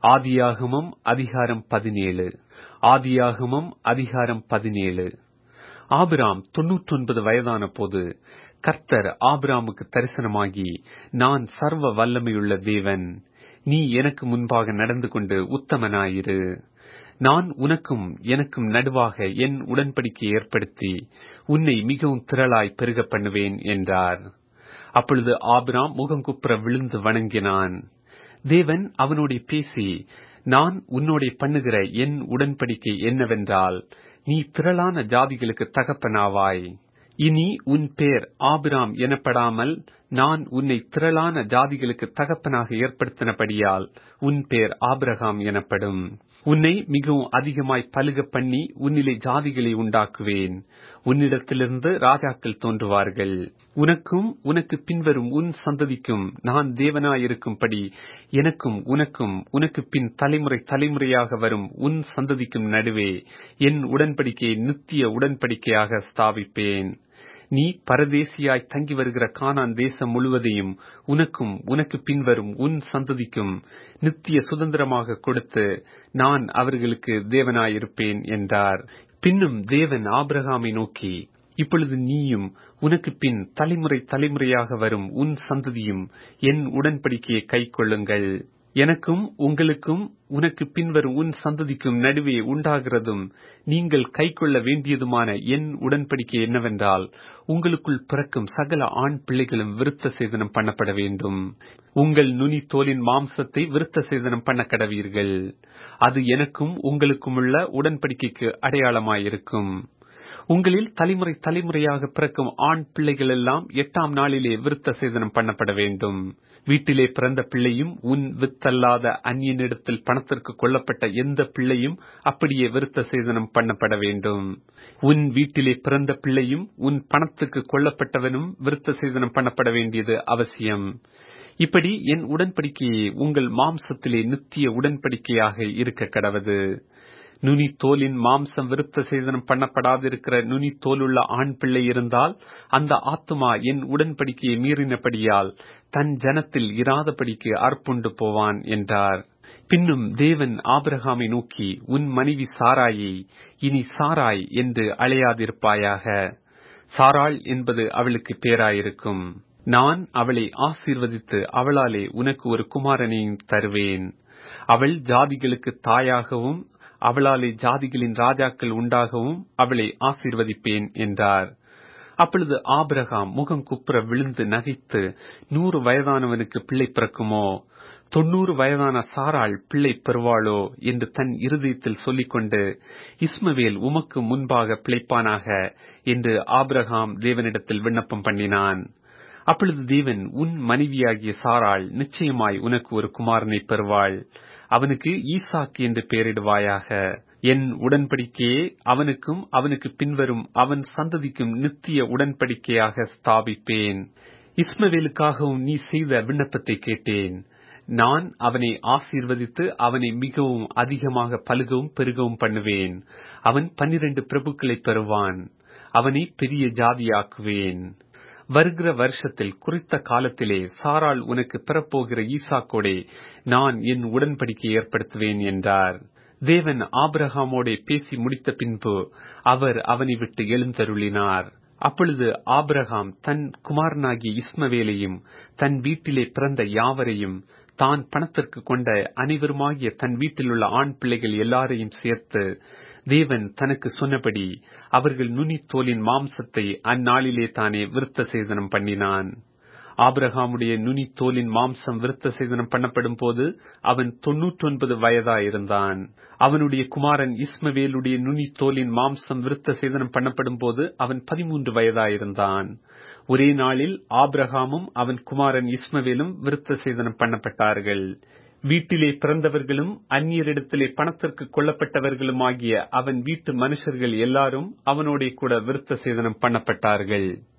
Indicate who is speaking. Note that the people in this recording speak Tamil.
Speaker 1: ஆதியாகமம் அதிகாரம் பதினேழு ஆதியாகமம் அதிகாரம் பதினேழு ஆபிராம் தொன்னூற்றொன்பது வயதான போது கர்த்தர் ஆபிராமுக்கு தரிசனமாகி நான் சர்வ வல்லமையுள்ள தேவன் நீ எனக்கு முன்பாக நடந்து கொண்டு உத்தமனாயிரு நான் உனக்கும் எனக்கும் நடுவாக என் உடன்படிக்கை ஏற்படுத்தி உன்னை மிகவும் திரளாய் பெருக பண்ணுவேன் என்றார் அப்பொழுது ஆபிராம் முகங்குப்புற விழுந்து வணங்கினான் தேவன் அவனோட பேசி நான் உன்னோட பண்ணுகிற என் உடன்படிக்கை என்னவென்றால் நீ திரளான ஜாதிகளுக்கு தகப்பனாவாய் இனி உன் பேர் ஆபிராம் எனப்படாமல் நான் உன்னை திரளான ஜாதிகளுக்கு தகப்பனாக ஏற்படுத்தினபடியால் உன் பேர் ஆபிரகாம் எனப்படும் உன்னை மிகவும் அதிகமாய் பலுக பண்ணி உன்னிலே ஜாதிகளை உண்டாக்குவேன் உன்னிடத்திலிருந்து ராஜாக்கள் தோன்றுவார்கள் உனக்கும் உனக்கு பின்வரும் உன் சந்ததிக்கும் நான் தேவனாயிருக்கும்படி எனக்கும் உனக்கும் உனக்கு பின் தலைமுறை தலைமுறையாக வரும் உன் சந்ததிக்கும் நடுவே என் உடன்படிக்கையை நித்திய உடன்படிக்கையாக ஸ்தாபிப்பேன் நீ பரதேசியாய் தங்கி வருகிற கானான் தேசம் முழுவதையும் உனக்கும் உனக்கு பின்வரும் உன் சந்ததிக்கும் நித்திய சுதந்திரமாக கொடுத்து நான் அவர்களுக்கு தேவனாயிருப்பேன் என்றார் பின்னும் தேவன் ஆபிரகாமை நோக்கி இப்பொழுது நீயும் உனக்கு பின் தலைமுறை தலைமுறையாக வரும் உன் சந்ததியும் என் உடன்படிக்கையை கை கொள்ளுங்கள் எனக்கும் உங்களுக்கும் உனக்கு பின்வரும் உன் சந்ததிக்கும் நடுவே உண்டாகிறதும் நீங்கள் கை கொள்ள வேண்டியதுமான என் உடன்படிக்கை என்னவென்றால் உங்களுக்குள் பிறக்கும் சகல ஆண் பிள்ளைகளும் விருத்த சேதனம் பண்ணப்பட வேண்டும் உங்கள் நுனி தோலின் மாம்சத்தை விருத்த சேதனம் பண்ண கடவீர்கள் அது எனக்கும் உங்களுக்கும் உள்ள உடன்படிக்கைக்கு அடையாளமாயிருக்கும் உங்களில் தலைமுறை தலைமுறையாக பிறக்கும் ஆண் பிள்ளைகள் எல்லாம் எட்டாம் நாளிலே விருத்த சேதனம் பண்ணப்பட வேண்டும் வீட்டிலே பிறந்த பிள்ளையும் உன் வித்தல்லாத அந்நியனிடத்தில் பணத்திற்கு கொல்லப்பட்ட எந்த பிள்ளையும் அப்படியே விருத்த சேதனம் பண்ணப்பட வேண்டும் உன் வீட்டிலே பிறந்த பிள்ளையும் உன் பணத்துக்கு கொல்லப்பட்டவனும் விருத்த சேதனம் பண்ணப்பட வேண்டியது அவசியம் இப்படி என் உடன்படிக்கையை உங்கள் மாம்சத்திலே நித்திய உடன்படிக்கையாக இருக்க கடவது நுனி தோலின் மாம்சம் விருத்த சேதனம் பண்ணப்படாதிருக்கிற நுனி தோலுள்ள ஆண் பிள்ளை இருந்தால் அந்த ஆத்துமா என் உடன்படிக்கையை மீறினபடியால் தன் ஜனத்தில் இராதபடிக்கு அற்புண்டு போவான் என்றார் பின்னும் தேவன் ஆபிரகாமை நோக்கி உன் மனைவி சாராயை இனி சாராய் என்று அழையாதிருப்பாயாக சாராள் என்பது அவளுக்கு பேராயிருக்கும் நான் அவளை ஆசீர்வதித்து அவளாலே உனக்கு ஒரு குமாரனையும் தருவேன் அவள் ஜாதிகளுக்கு தாயாகவும் அவளாலே ஜாதிகளின் ராஜாக்கள் உண்டாகவும் அவளை ஆசீர்வதிப்பேன் என்றார் அப்பொழுது ஆபிரகாம் முகம் குப்புற விழுந்து நகைத்து நூறு வயதானவனுக்கு பிள்ளை பிறக்குமோ தொன்னூறு வயதான சாராள் பிள்ளை பெறுவாளோ என்று தன் இருதயத்தில் சொல்லிக்கொண்டு இஸ்மவேல் உமக்கு முன்பாக பிழைப்பானாக என்று ஆபிரகாம் தேவனிடத்தில் விண்ணப்பம் பண்ணினான் அப்பொழுது தேவன் உன் மனைவியாகிய சாராள் நிச்சயமாய் உனக்கு ஒரு குமாரனை பெறுவாள் அவனுக்கு ஈசாக்கு என்று பெயரிடுவாயாக என் உடன்படிக்கையே அவனுக்கும் அவனுக்கு பின்வரும் அவன் சந்ததிக்கும் நித்திய உடன்படிக்கையாக ஸ்தாபிப்பேன் இஸ்மவேலுக்காகவும் நீ செய்த விண்ணப்பத்தை கேட்டேன் நான் அவனை ஆசீர்வதித்து அவனை மிகவும் அதிகமாக பழுகவும் பெருகவும் பண்ணுவேன் அவன் பன்னிரண்டு பிரபுக்களை பெறுவான் அவனை பெரிய ஜாதியாக்குவேன் வருகிற வருஷத்தில் குறித்த காலத்திலே சாரால் உனக்கு பெறப்போகிற ஈசாக்கோடே நான் என் உடன்படிக்கை ஏற்படுத்துவேன் என்றார் தேவன் ஆபிரகாமோடே பேசி முடித்த பின்பு அவர் அவனை விட்டு எழுந்தருளினார் அப்பொழுது ஆபிரகாம் தன் குமாரனாகிய இஸ்மவேலையும் தன் வீட்டிலே பிறந்த யாவரையும் தான் பணத்திற்கு கொண்ட அனைவருமாகிய தன் வீட்டிலுள்ள ஆண் பிள்ளைகள் எல்லாரையும் சேர்த்து தேவன் தனக்கு சொன்னபடி அவர்கள் நுனி தோலின் மாம்சத்தை அந்நாளிலே தானே விருத்த சேதனம் பண்ணினான் ஆபிரகாமுடைய நுனி தோலின் மாம்சம் விருத்த சேதனம் பண்ணப்படும் போது அவன் தொன்னூற்றொன்பது வயதாயிருந்தான் அவனுடைய குமாரன் இஸ்மவேலுடைய நுனி தோலின் மாம்சம் விருத்த சேதனம் பண்ணப்படும் போது அவன் பதிமூன்று வயதாயிருந்தான் ஒரே நாளில் ஆபிரகாமும் அவன் குமாரன் இஸ்மவேலும் விருத்த சேதனம் பண்ணப்பட்டார்கள் வீட்டிலே பிறந்தவர்களும் அந்நியரிடத்திலே பணத்திற்கு கொல்லப்பட்டவர்களும் ஆகிய அவன் வீட்டு மனுஷர்கள் எல்லாரும் அவனோட கூட விருத்த சேதனம் பண்ணப்பட்டார்கள்